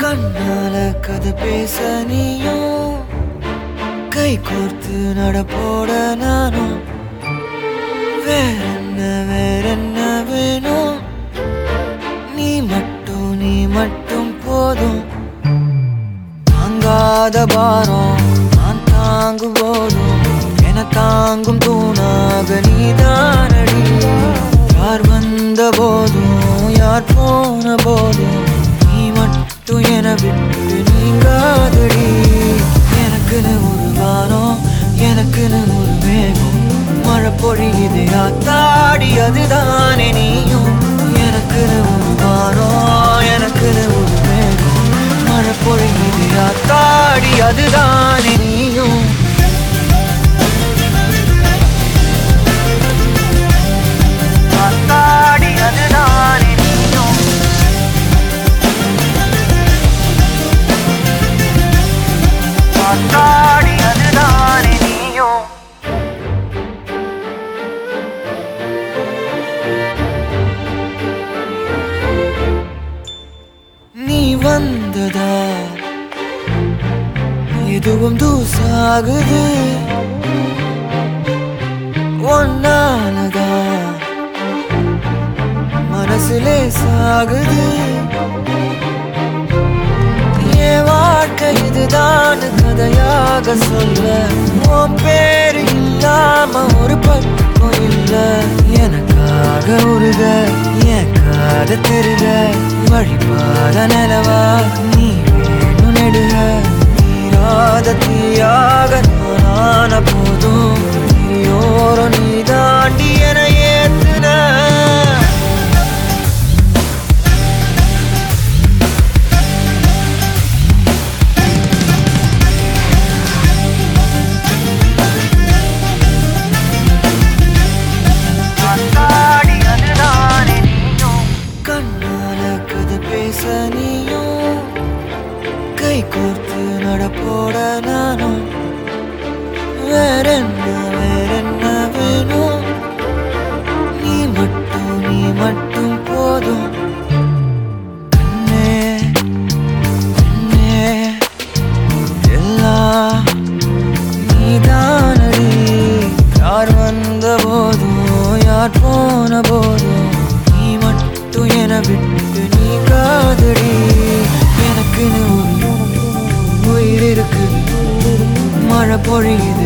கண்ணால கதை பேச நீயும் கை கோர்த்து நடப்போட நானும் வேற என்ன வேற என்ன வேணும் நீ மட்டும் நீ மட்டும் போதும் தாங்காத பாரம் நான் தாங்கும் போதும் என தாங்கும் தூணாக நீதானடி யார் வந்த போதும் யார் போன போதும் நீ மட்டும் என விட்டு நீங்காதடி எனக்குன்னு ஒரு வானம் எனக்குன்னு ஒரு மேகம் மழை பொழியுது ஆத்தாடி அதுதானே நீயும் எனக்குன்னு ஒரு வானம் எனக்குன்னு ஒரு மேகம் மழை பொழியுது ஆத்தாடி அதுதானே நீயும் ஆத்தாடி அதுதானே நீயும் ஆத்தாடி அதுதானே நீயும் நீ வந்ததா எதுவும் தூசாகுது ஒன்னாலதா மனசுலே சாகுது என் வாழ்க்கை இதுதான் கதையாக சொல்ல உன் பேரு இல்லாம ஒரு பக்கம் இல்ல எனக்காக உருக என் காத திருக வழிபாத நிலவா நீ வேணும் நெடுக நீராத தீயாக நானான போதும் நீயோரம் நீ தாண்டி என ஏத்துன ஆத்தாடி அதுதானே நீயும் கண்ணால கதை பேச நீயும் கை கோர்த்து நடப்போட நானும் வேற என்ன வேற என்ன வேணும் நீ மட்டும் நீ மட்டும் போதும் கண்ணே கண்ணே எல்லாம் நீதானடி யார் வந்த போதும் யார் போன போதும் நீ மட்டும் என விட்டு நீ காதடி எனக்குன்னு ஒரு உயிர் இருக்கு மழை பொழியுது